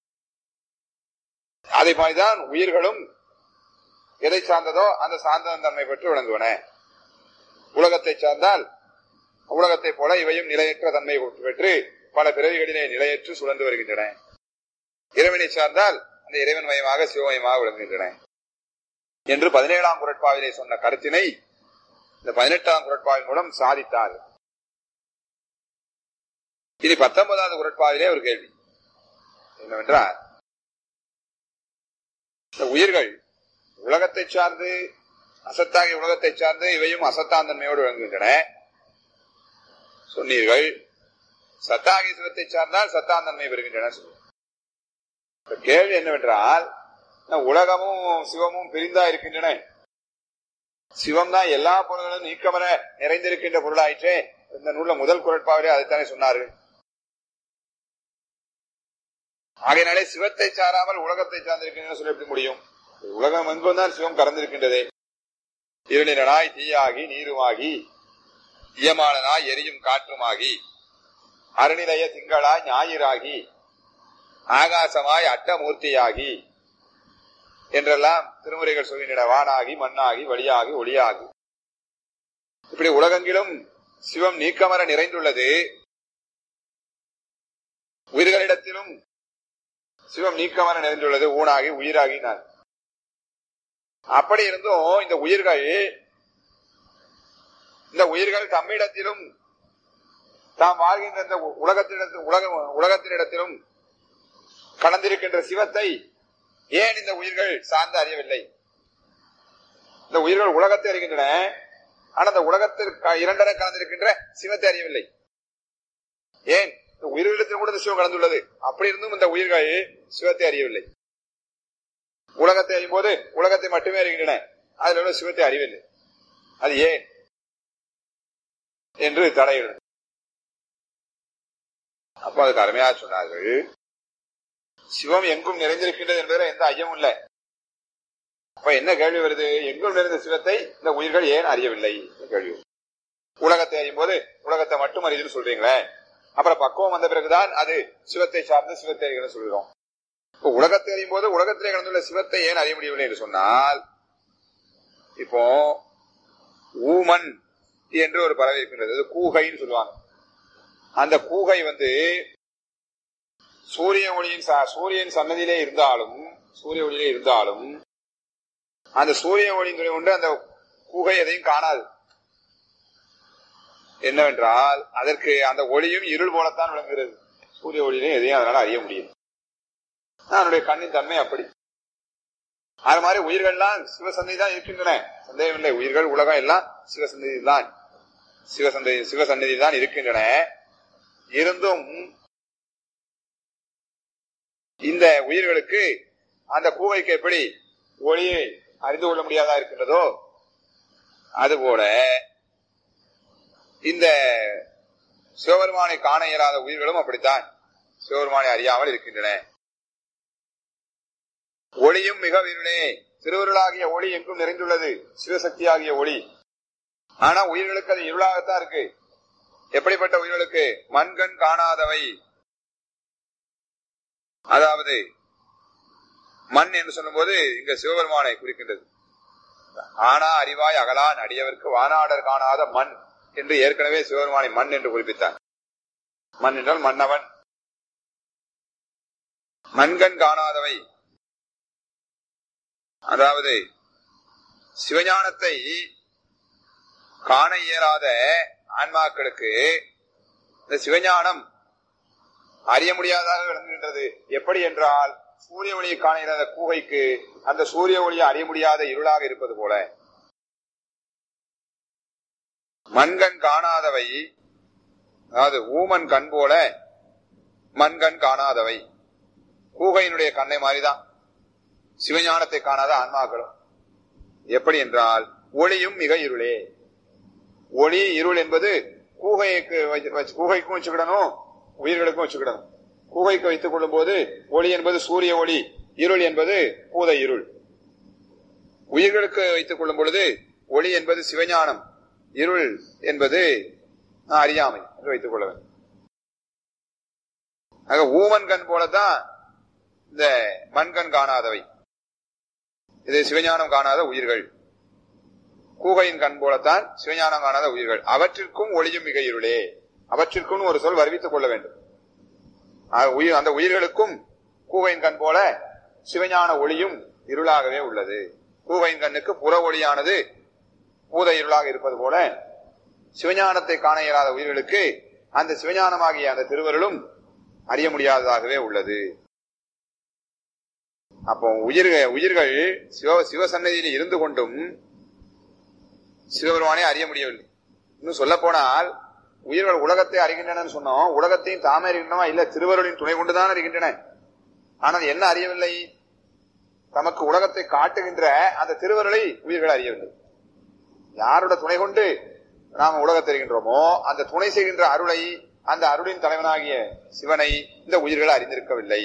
அதை மாதிரிதான் உயிர்களும் எதை சார்ந்ததோ அந்த சார்ந்த தன்மை பெற்று விளங்குவன உலகத்தை சார்ந்தால் உலகத்தை போல இவையும் நிலையற்ற தன்மை பெற்று பல பிறவிகளிலே நிலையற்று சுழன்று வருகின்றன இறைவனை சார்ந்தால் அந்த இறைவன் மயமாக சிவமயமாக விளங்குகின்றன என்று பதினேழாம் குரட்பாவிலே சொன்ன கருத்தினை இந்த பதினெட்டாம் குரட்பாவின் மூலம் சாதித்தார் இனி பத்தொன்பதாவது குரட்பாவிலே ஒரு கேள்வி என்னவென்றால் இந்த உயிர்கள் உலகத்தை சார்ந்து அசத்தாகிய உலகத்தை சார்ந்து இவையும் அசத்தாந்தன்மையோடு விளங்குகின்றன சொன்னீர்கள் சத்தாகிய சிவத்தை சார்ந்தால் சத்தாந்தன்மை பெறுகின்றன கேள்வி என்னவென்றால் உலகமும் சிவமும் பிரிந்தா இருக்கின்றன சிவம் தான் எல்லா பொருள்களும் நீக்கமர நிறைந்திருக்கின்ற பொருளாயிற்றே இந்த நூல்ல முதல் குரட்பாவிலே அதைத்தானே சொன்னார்கள் ஆகையினாலே சிவத்தை சாராமல் உலகத்தை சார்ந்திருக்கின்றன சொல்ல எப்படி முடியும் உலகம் எங்கும் தான் சிவம் கறந்திருக்கின்றதே இருளினாய் தீயாகி நீருமாகி இயமானனாய் எரியும் காற்றுமாகி அருணிலைய திங்களாய் ஞாயிறாகி ஆகாசமாய் அட்டமூர்த்தியாகி என்றெல்லாம் திருமுறைகள் சொல்கின்றன வானாகி மண்ணாகி வழியாகி ஒளியாகி இப்படி உலகெங்கிலும் சிவம் நீக்கமர நிறைந்துள்ளது உயிர்களிடத்திலும் சிவம் நீக்கமர நிறைந்துள்ளது ஊனாகி உயிராகி நான் அப்படி இருந்தும் இந்த உயிர்கள் இந்த உயிர்கள் தம்மிடத்திலும் தாம் வாழ்கின்ற இந்த உலகத்திடத்தில் உலக உலகத்தினிடத்திலும் கலந்திருக்கின்ற சிவத்தை ஏன் இந்த உயிர்கள் சார்ந்து அறியவில்லை இந்த உயிர்கள் உலகத்தை அறிகின்றன ஆனா இந்த உலகத்தில் இரண்டரை கலந்திருக்கின்ற சிவத்தை அறியவில்லை ஏன் இந்த உயிர்களிடத்தில் கூட சிவம் கலந்துள்ளது அப்படி இருந்தும் இந்த உயிர்கள் சிவத்தை அறியவில்லை உலகத்தை அறியும் போது உலகத்தை மட்டுமே அறிகின்றன அதில் உள்ள சிவத்தை அறிவில்லை அது ஏன் என்று தடையிடும் அப்ப அதுக்கு அருமையா சொன்னார்கள் சிவம் எங்கும் நிறைந்திருக்கின்றது என்பதில் எந்த ஐயமும் இல்லை அப்ப என்ன கேள்வி வருது எங்கும் நிறைந்த சிவத்தை இந்த உயிர்கள் ஏன் அறியவில்லை கேள்வி உலகத்தை அறியும் போது உலகத்தை மட்டும் அறியுதுன்னு சொல்றீங்களே அப்புறம் பக்குவம் வந்த பிறகுதான் அது சிவத்தை சார்ந்து சிவத்தை அறிகிறேன் சொல்கிறோம் இப்போ உலகத்தை அறியும் போது உலகத்திலே கலந்துள்ள சிவத்தை ஏன் அறிய முடியவில்லை என்று சொன்னால் இப்போ ஊமன் என்று ஒரு பறவை இருக்கின்றது கூகைன்னு சொல்லுவாங்க அந்த கூகை வந்து சூரிய ஒளியின் சூரியன் சன்னதியிலே இருந்தாலும் சூரிய ஒளியிலே இருந்தாலும் அந்த சூரிய ஒளியின் துணை கொண்டு அந்த கூகை எதையும் காணாது என்னவென்றால் அதற்கு அந்த ஒளியும் இருள் போலத்தான் விளங்குகிறது சூரிய ஒளியிலும் எதையும் அதனால அறிய முடியும் அதனுடைய கண்ணின் தன்மை அப்படி அது மாதிரி உயிர்கள்லாம் சிவசந்தை தான் இருக்கின்றன சந்தேகம் இல்லை உயிர்கள் உலகம் எல்லாம் சிவசந்தி தான் சிவசந்தை சிவசந்நிதி தான் இருக்கின்றன இருந்தும் இந்த உயிர்களுக்கு அந்த கூவைக்கு எப்படி ஒளியை அறிந்து கொள்ள முடியாதா இருக்கின்றதோ அதுபோல இந்த சிவபெருமானை காண இயலாத உயிர்களும் அப்படித்தான் சிவபெருமானை அறியாமல் இருக்கின்றன ஒளியும் மிக விருளே திருவருளாகிய ஒளி எங்கும் நிறைந்துள்ளது சிவசக்தியாகிய ஒளி ஆனா உயிர்களுக்கு அது இருளாகத்தான் இருக்கு எப்படிப்பட்ட உயிர்களுக்கு மண்கண் காணாதவை அதாவது மண் என்று சொல்லும்போது இங்க சிவபெருமானை குறிக்கின்றது ஆனா அறிவாய் அகலான் அடியவர்க்கு வானாடர் காணாத மண் என்று ஏற்கனவே சிவபெருமானை மண் என்று குறிப்பித்தார் மண் என்றால் மன்னவன் மண்கண் காணாதவை அதாவது சிவஞானத்தை காண இயலாத ஆன்மாக்களுக்கு இந்த சிவஞானம் அறிய முடியாததாக விளங்குகின்றது எப்படி என்றால் சூரிய ஒளியை காண இயலாத கூகைக்கு அந்த சூரிய ஒளியை அறிய முடியாத இருளாக இருப்பது போல மண்கண் காணாதவை அதாவது ஊமன் கண் போல மண்கண் காணாதவை கூகையினுடைய கண்ணை மாதிரிதான் சிவஞானத்தை காணாத ஆன்மாக்களும் எப்படி என்றால் ஒளியும் மிக இருளே ஒளி இருள் என்பது கூகைக்கு வச்சு- வச்சு- கூகைக்கும் வச்சுக்கிடணும் உயிர்களுக்கும் வச்சுக்கிடணும் கூகைக்கு வைத்துக் கொள்ளும் போது ஒளி என்பது சூரிய ஒளி இருள் என்பது பூத இருள் உயிர்களுக்கு வைத்துக் கொள்ளும் பொழுது ஒளி என்பது சிவஞானம் இருள் என்பது ஆஹ், அறியாமை என்று வைத்துக் கொள்ள வேண்டும் ஆக ஊமன் கண் போலதான் இந்த மண்கண் காணாதவை இது சிவஞானம் காணாத உயிர்கள் கூகையின் கண் போலத்தான் சிவஞானம் காணாத உயிர்கள் அவற்றிற்கும் ஒளியும் மிக இருளே அவற்றிற்கும் ஒரு சொல் வருவித்துக் கொள்ள வேண்டும் ஆக உயிர் அந்த உயிர்களுக்கும் கூகையின் கண் போல சிவஞான ஒளியும் இருளாகவே உள்ளது கூகையின் கண்ணுக்கு புற ஒளியானது பூத இருளாக இருப்பது போல சிவஞானத்தை காண இயலாத உயிர்களுக்கு அந்த சிவஞானமாகிய அந்த திருவருளும் அறிய முடியாததாகவே உள்ளது அப்போ உயிர் உயிர்கள் சிவ சிவசன்னதியில் இருந்து கொண்டும் சிவபெருமானை அறிய முடியவில்லை இன்னும் சொல்ல போனால் உயிர்கள் உலகத்தை அறிகின்றன சொன்னோம் உலகத்தையும் தாமே அறிகின்றனவா இல்ல திருவருளின் துணை கொண்டுதான் அறிகின்றன ஆனால் என்ன அறியவில்லை தமக்கு உலகத்தை காட்டுகின்ற அந்த திருவருளை உயிர்கள் அறியவில்லை யாரோட துணை கொண்டு நாம் உலகத்தை அறிகின்றோமோ அந்த துணை செய்கின்ற அருளை அந்த அருளின் தலைவனாகிய சிவனை இந்த உயிர்கள் அறிந்திருக்கவில்லை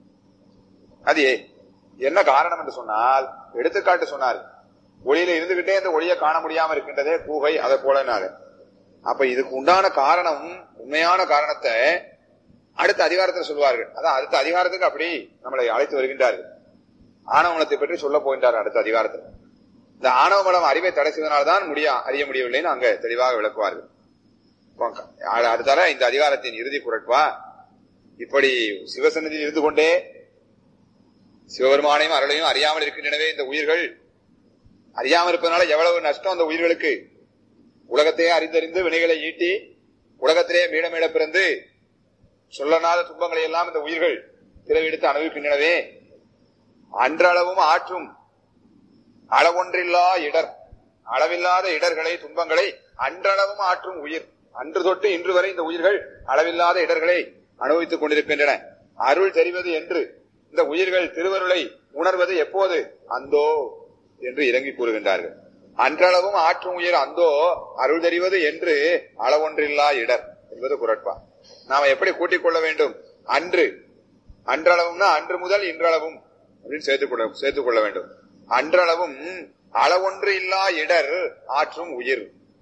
அது ஏ- என்ன காரணம் என்று சொன்னால் எடுத்துக்காட்டு சொன்னார் ஒளியில இருந்துகிட்டே இந்த ஒளியை காண முடியாம இருக்கின்றதே கூகை அதை போலனாரு அப்ப இதுக்கு உண்டான காரணம் உண்மையான காரணத்தை அடுத்த அதிகாரத்தில் சொல்வார்கள் அதான் அடுத்த அதிகாரத்துக்கு அப்படி நம்மளை அழைத்து வருகின்றார்கள் ஆணவமலத்தை பற்றி சொல்ல போகின்றார் அடுத்த அதிகாரத்தில் இந்த ஆணவ மலம் அறிவை தடை செய்வதனால்தான் முடியா அறிய முடியவில்லைன்னு அங்க தெளிவாக விளக்குவார்கள் போங்க. அ- அடுத்தால இந்த அதிகாரத்தின் இறுதி குரட்பா இப்படி சிவசன்னதியில் இருந்து கொண்டே சிவபெருமானையும் அருளையும் அறியாமல் இருக்கின்றனவே இந்த உயிர்கள் அறியாமல் இருப்பதனால எவ்வளவு நஷ்டம் அந்த உயிர்களுக்கு உலகத்தையே அறிந்தறிந்து வினைகளை ஈட்டி உலகத்திலே மீள மீள பிறந்து சொல்லனாத துன்பங்களை எல்லாம் இந்த உயிர்கள் பிறவெடுத்து அனுபவிக்கின்றனவே அன்றளவும் ஆற்றும் அளவொன்றில்லா இடர் அளவில்லாத இடர்களை துன்பங்களை அன்றளவும் ஆற்றும் உயிர் அன்று தொட்டு இன்று வரை இந்த உயிர்கள் அளவில்லாத இடர்களை அனுபவித்துக் கொண்டிருக்கின்றன அருள் தெரிவது என்று இந்த உயிர்கள் திருவருளை உணர்வது எப்போது அந்தோ என்று இறங்கி கூறுகின்றார்கள் அன்றளவும் ஆற்றும் உயிர் அந்தோ அருள் தெரிவது என்று அளவொன்றில்லா இடர் என்பது குரட்பா நாம எப்படி கூட்டிக் கொள்ள வேண்டும் அன்று அன்றளவும்னா அன்று முதல் இன்றளவும் அப்படின்னு சேர்த்துக் கொள்ள சேர்த்துக் கொள்ள வேண்டும் அன்றளவும் அளவொன்று இல்லா இடர் ஆற்றும் உயிர்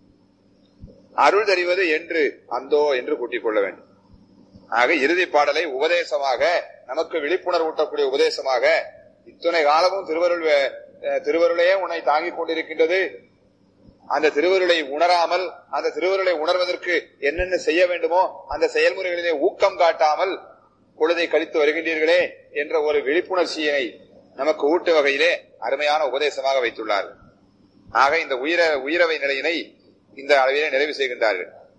அருள் தெரிவது என்று அந்தோ என்று கூட்டிக் கொள்ள வேண்டும் ஆக இறுதி பாடலை உபதேசமாக நமக்கு விழிப்புணர்வு ஊட்டக்கூடிய உபதேசமாக இத்தனை காலமும் திருவருள் வே- அஹ் திருவருளையே உன்னை தாங்கிக் கொண்டிருக்கின்றது அந்த திருவருளை உணராமல் அந்த திருவருளை உணர்வதற்கு என்னென்ன செய்ய வேண்டுமோ அந்த செயல்முறைகளிலே ஊக்கம் காட்டாமல் பொழுதை கழித்து வருகின்றீர்களே என்ற ஒரு விழிப்புணர்ச்சியை நமக்கு ஊட்டு வகையிலே அருமையான உபதேசமாக வைத்துள்ளார் ஆக இந்த உயிர உயிரவை நிலையினை இந்த அளவிலே நிறைவு செய்கின்றார்கள்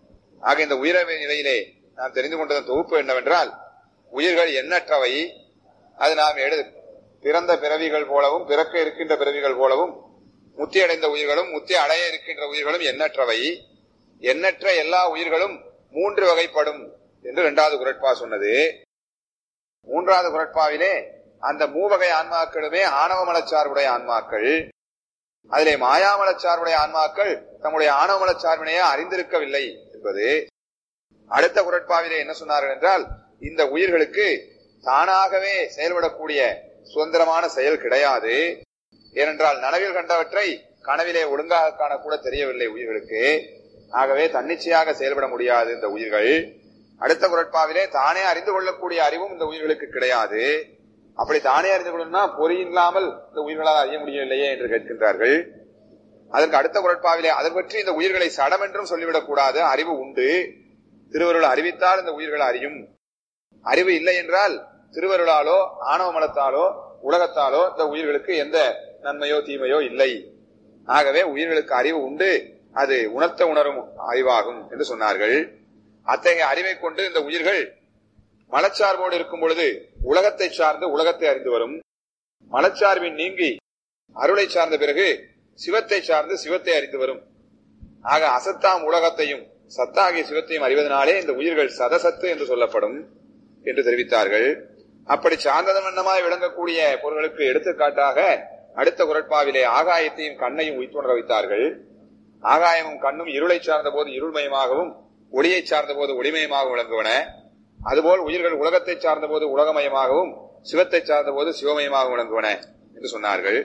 ஆக இந்த உயிரவை நிலையிலே நாம் தெரிந்து கொண்டதன் தொகுப்பு என்னவென்றால் உயிர்கள் எண்ணற்றவை அது நாம் எழு பிறந்த பிறவிகள் போலவும் பிறக்க இருக்கின்ற பிறவிகள் போலவும் முத்தி அடைந்த உயிர்களும் முத்தி அடைய இருக்கின்ற உயிர்களும் எண்ணற்றவை எண்ணற்ற எல்லா உயிர்களும் மூன்று வகைப்படும் என்று இரண்டாவது குரட்பா சொன்னது மூன்றாவது குரட்பாவிலே அந்த மூவகை ஆன்மாக்களுமே ஆணவ மலச்சார்புடைய ஆன்மாக்கள் அதிலே மாயாமலச்சார்புடைய ஆன்மாக்கள் தம்முடைய ஆணவ மலச்சார்பினையே அறிந்திருக்கவில்லை என்பது அடுத்த குரட்பாவிலே என்ன சொன்னார்கள் என்றால் இந்த உயிர்களுக்கு தானாகவே செயல்படக்கூடிய சுதந்திரமான செயல் கிடையாது ஏனென்றால் நனவில் கண்டவற்றை கனவிலே ஒழுங்காக காணக்கூட தெரியவில்லை உயிர்களுக்கு ஆகவே தன்னிச்சையாக செயல்பட முடியாது இந்த உயிர்கள் அடுத்த குரட்பாவிலே தானே அறிந்து கொள்ளக்கூடிய அறிவும் இந்த உயிர்களுக்கு கிடையாது அப்படி தானே அறிந்து கொள்ளணும்னா பொறி இல்லாமல் இந்த உயிர்களால் அறிய முடியவில்லையே என்று கேட்கின்றார்கள் அதற்கு அடுத்த குரட்பாவிலே அதை பற்றி இந்த உயிர்களை சடம் என்றும் சொல்லிவிடக் கூடாது அறிவு உண்டு திருவருள் அறிவித்தால் இந்த உயிர்கள் அறியும் அறிவு இல்லை என்றால் திருவருளாலோ ஆணவ மலத்தாலோ உலகத்தாலோ இந்த உயிர்களுக்கு எந்த நன்மையோ தீமையோ இல்லை ஆகவே உயிர்களுக்கு அறிவு உண்டு அது உணர்த்த உணரும் அறிவாகும் என்று சொன்னார்கள் அத்தகைய அறிவை கொண்டு இந்த உயிர்கள் மலச்சார்போடு இருக்கும் பொழுது உலகத்தை சார்ந்து உலகத்தை அறிந்து வரும் மலச்சார்பின் நீங்கி அருளை சார்ந்த பிறகு சிவத்தை சார்ந்து சிவத்தை அறிந்து வரும் ஆக அசத்தாம் உலகத்தையும் சத்தாகிய சிவத்தையும் அறிவதனாலே இந்த உயிர்கள் சதசத்து என்று சொல்லப்படும் என்று தெரிவித்தார்கள் அப்படி சார்ந்ததமன்னமாய் விளங்கக்கூடிய பொருள்களுக்கு எடுத்துக்காட்டாக அடுத்த குரட்பாவிலே ஆகாயத்தையும் கண்ணையும் உய்த்துணர வைத்தார்கள் ஆகாயமும் கண்ணும் இருளை சார்ந்த போது இருள்மயமாகவும் ஒளியை சார்ந்த போது ஒளிமயமாகவும் விளங்குவன அதுபோல் உயிர்கள் உலகத்தை சார்ந்த போது உலகமயமாகவும் சிவத்தை சார்ந்த போது சிவமயமாகவும் விளங்குவன என்று சொன்னார்கள்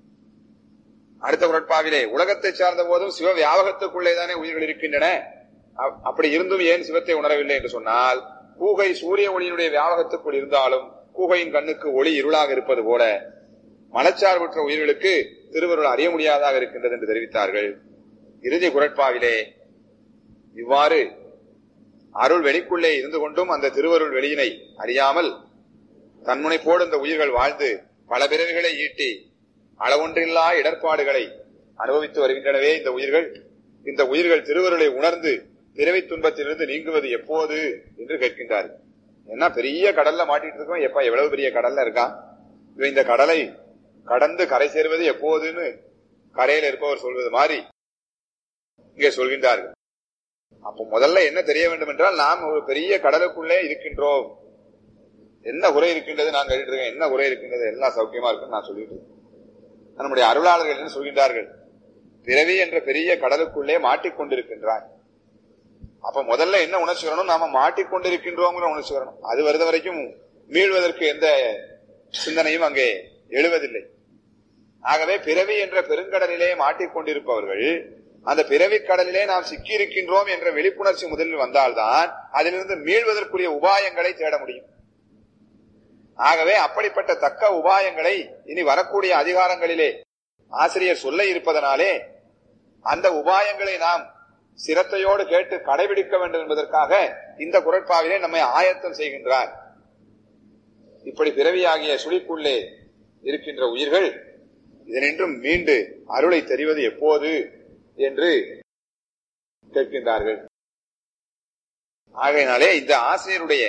அடுத்த குரட்பாவிலே உலகத்தை சார்ந்த போதும் சிவ வியாபகத்துக்குள்ளேதானே உயிர்கள் இருக்கின்றன அப்- அப்படி இருந்தும் ஏன் சிவத்தை உணரவில்லை என்று சொன்னால் கூகை சூரிய ஒளியினுடைய வியாபகத்துக்குள் இருந்தாலும் கூகையின் கண்ணுக்கு ஒளி இருளாக இருப்பது போல மனச்சார்பற்ற உயிர்களுக்கு திருவருள் அறிய முடியாதாக இருக்கின்றது என்று தெரிவித்தார்கள் இறுதி குரட்பாவிலே இவ்வாறு அருள் வெளிக்குள்ளே இருந்து கொண்டும் அந்த திருவருள் வெளியினை அறியாமல் தன்முனைப்போடு இந்த உயிர்கள் வாழ்ந்து பல பிறவிகளை ஈட்டி அளவொன்றில்லா இடர்பாடுகளை அனுபவித்து வருகின்றனவே இந்த உயிர்கள் இந்த உயிர்கள் திருவருளை உணர்ந்து பிறவி துன்பத்திலிருந்து நீங்குவது எப்போது என்று கேட்கின்றார்கள் என்ன பெரிய கடல்ல மாட்டிட்டு இருக்கோம் எப்ப எவ்வளவு பெரிய கடல்ல இருக்கான் இவன் இந்த கடலை கடந்து கரை சேர்வது எப்போதுன்னு கரையில் இருப்பவர் சொல்வது மாதிரி இங்கே சொல்கின்றார்கள் அப்ப முதல்ல என்ன தெரிய வேண்டும் என்றால் நாம் ஒரு பெரிய கடலுக்குள்ளே இருக்கின்றோம் என்ன குறை இருக்கின்றது நான் கேட்டுட்டு இருக்கேன் என்ன குறை இருக்கின்றது எல்லாம் சௌக்கியமா இருக்குன்னு நான் சொல்லிட்டு இருக்கேன். நம்முடைய அருளாளர்கள் என்ன சொல்கின்றார்கள் பிறவி என்ற பெரிய கடலுக்குள்ளே மாட்டிக்கொண்டிருக்கின்றாய் அப்ப முதல்ல என்ன உணர்ச்சி வரணும் நாம மாட்டிக்கொண்டிருக்கின்றோங்கிற உணர்ச்சி வரணும் அது வருத வரைக்கும் மீள்வதற்கு எந்த சிந்தனையும் அங்கே எழுவதில்லை ஆகவே பிறவி என்ற பெருங்கடலிலே மாட்டிக்கொண்டிருப்பவர்கள் அந்த பிறவி கடலிலே நாம் சிக்கியிருக்கின்றோம் என்ற விழிப்புணர்ச்சி முதலில் வந்தால்தான் அதிலிருந்து மீள்வதற்குரிய உபாயங்களை தேட முடியும் ஆகவே அப்படிப்பட்ட தக்க உபாயங்களை இனி வரக்கூடிய அதிகாரங்களிலே ஆசிரியர் சொல்ல இருப்பதனாலே அந்த உபாயங்களை நாம் சிரத்தையோடு கேட்டு கடைபிடிக்க வேண்டும் என்பதற்காக இந்த குரட்பாவிலே நம்மை ஆயத்தம் செய்கின்றார் இப்படி பிறவியாகிய சுழிக்குள்ளே இருக்கின்ற உயிர்கள் இதனின்றும் மீண்டு அருளை தெரிவது எப்போது என்று கேட்கின்றார்கள் ஆகையினாலே இந்த ஆசிரியருடைய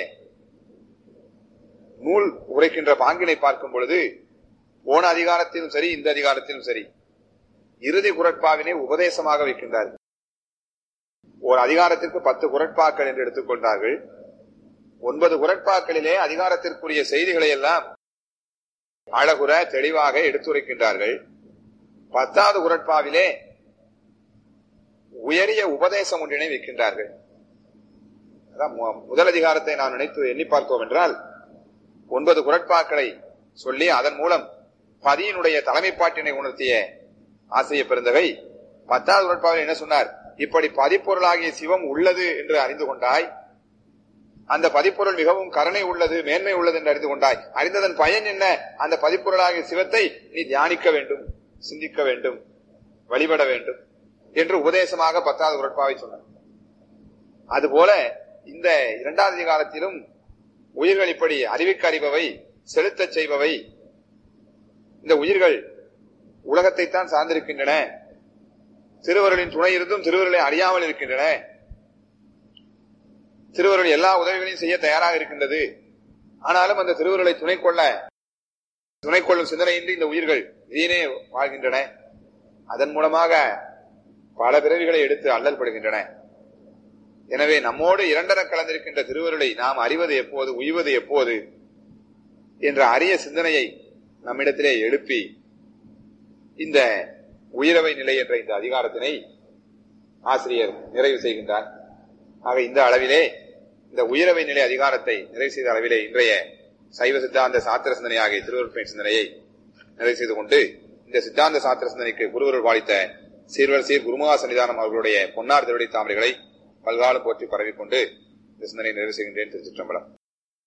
நூல் உரைக்கின்ற பாங்கினை பார்க்கும் பொழுது போன அதிகாரத்திலும் சரி இந்த அதிகாரத்திலும் சரி இறுதி குரட்பாவினை உபதேசமாக வைக்கின்றார்கள் ஒரு அதிகாரத்திற்கு பத்து குரட்பாக்கள் என்று எடுத்துக்கொண்டார்கள் ஒன்பது குரட்பாக்களிலே அதிகாரத்திற்குரிய செய்திகளை எல்லாம் அழகுற தெளிவாக எடுத்துரைக்கின்றார்கள் பத்தாவது குரட்பாவிலே உயரிய உபதேசம் ஒன்றினை வைக்கின்றார்கள் அதான் மு- முதல் அதிகாரத்தை நாம் நினைத்து எண்ணி பார்த்தோம் என்றால் ஒன்பது குரட்பாக்களை சொல்லி அதன் மூலம் பதியினுடைய தலைமைப்பாட்டினை உணர்த்திய ஆசிரிய பெருந்தகை பத்தாவது குரட்பாவில் என்ன சொன்னார் இப்படி பதிப்பொருளாகிய சிவம் உள்ளது என்று அறிந்து கொண்டாய் அந்த பதிப்பொருள் மிகவும் கருணை உள்ளது மேன்மை உள்ளது என்று அறிந்து கொண்டாய் அறிந்ததன் பயன் என்ன அந்த பதிப்பொருளாகிய சிவத்தை நீ தியானிக்க வேண்டும் சிந்திக்க வேண்டும் வழிபட வேண்டும் என்று உபதேசமாக பத்தாவது குரட்பாவை சொன்னார் அதுபோல இந்த இரண்டாவது அதிகாரத்திலும் உயிர்கள் இப்படி அறிவிக்க அறிபவை செலுத்தச் செய்பவை இந்த உயிர்கள் உலகத்தைத்தான் சார்ந்திருக்கின்றன திருவருளின் துணை இருந்தும் திருவருளை அறியாமல் இருக்கின்றன திருவருள் எல்லா உதவிகளையும் செய்ய தயாராக இருக்கின்றது ஆனாலும் அந்த திருவருளை துணை கொள்ள துணை கொள்ளும் சிந்தனையின்றி இந்த உயிர்கள் வீணே வாழ்கின்றன அதன் மூலமாக பல பிறவிகளை எடுத்து அல்லல் படுகின்றன எனவே நம்மோடு இரண்டர கலந்திருக்கின்ற திருவருளை நாம் அறிவது எப்போது உய்வது எப்போது என்ற அரிய சிந்தனையை நம்மிடத்திலே எழுப்பி இந்த உயிரவை நிலை என்ற இந்த அதிகாரத்தினை ஆசிரியர் நிறைவு செய்கின்றார் ஆக இந்த அளவிலே இந்த உயிரவை நிலை அதிகாரத்தை நிறைவு செய்த அளவிலே இன்றைய சைவ சித்தாந்த சாத்திர சிந்தனை ஆகிய திருவருட்பை சிந்தனையை நிறைவு செய்து கொண்டு இந்த சித்தாந்த சாத்திர சிந்தனைக்கு குருவருள் வாழித்த சீர்வர் சீர் குருமகா சன்னிதானம் அவர்களுடைய பொன்னார் திருவடி தாமரைகளை பல்காலம் போற்றி பரவிக்கொண்டு இந்த சிந்தனை நிறைவு செய்கின்றேன் திருச்சிற்றம்பலம்